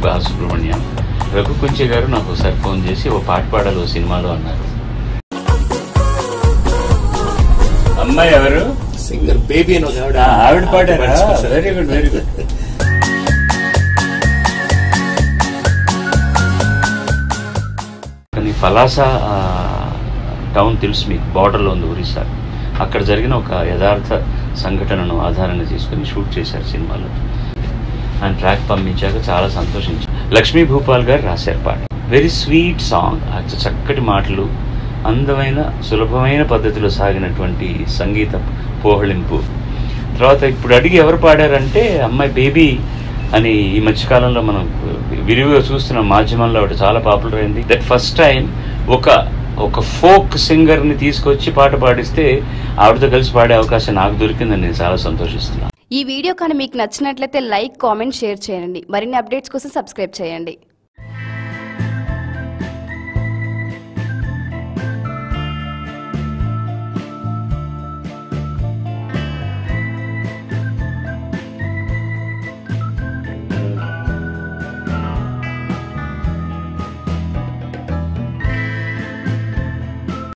బాలసుబ్రహ్మణ్యం రఘు కుంచె గారు నాకు ఒకసారి ఫోన్ చేసి ఓ పాట పాడాలి ఓ సినిమాలో అన్నారు అమ్మాయి ఎవరు సింగర్ బేబీ అని ఒక ఆవిడ ఆ, ఆవిడ పాడారా వెరీ గుడ్ వెరీ గుడ్ కానీ పలాస ఆ, టౌన్ తెలుసు మీకు బార్డర్లో ఉంది ఒరిస్సా అక్కడ జరిగిన ఒక యథార్థ సంఘటనను ఆధారంగా చేసుకుని షూట్ చేశారు సినిమాలో ఆయన ట్రాక్ పంపించాక చాలా సంతోషించారు లక్ష్మీ భూపాల్ గారు రాశారు పాట వెరీ స్వీట్ సాంగ్ అచ్చ చక్కటి మాటలు అందమైన సులభమైన పద్ధతిలో సాగినటువంటి సంగీత పోహళింపు తర్వాత ఇప్పుడు అడిగి ఎవరు పాడారంటే అమ్మాయి బేబీ అని ఈ మధ్యకాలంలో మనం విరివిగా చూస్తున్న మాధ్యమంలో ఒకటి చాలా పాపులర్ అయింది దట్ ఫస్ట్ టైం ఒక ఒక ఫోక్ సింగర్ని తీసుకొచ్చి పాట పాడిస్తే ఆవిడతో కలిసి పాడే అవకాశం నాకు దొరికిందని నేను చాలా సంతోషిస్తున్నాను ఈ వీడియో కానీ మీకు నచ్చినట్లయితే లైక్ కామెంట్ షేర్ చేయండి మరిన్ని అప్డేట్స్ కోసం సబ్స్క్రైబ్ చేయండి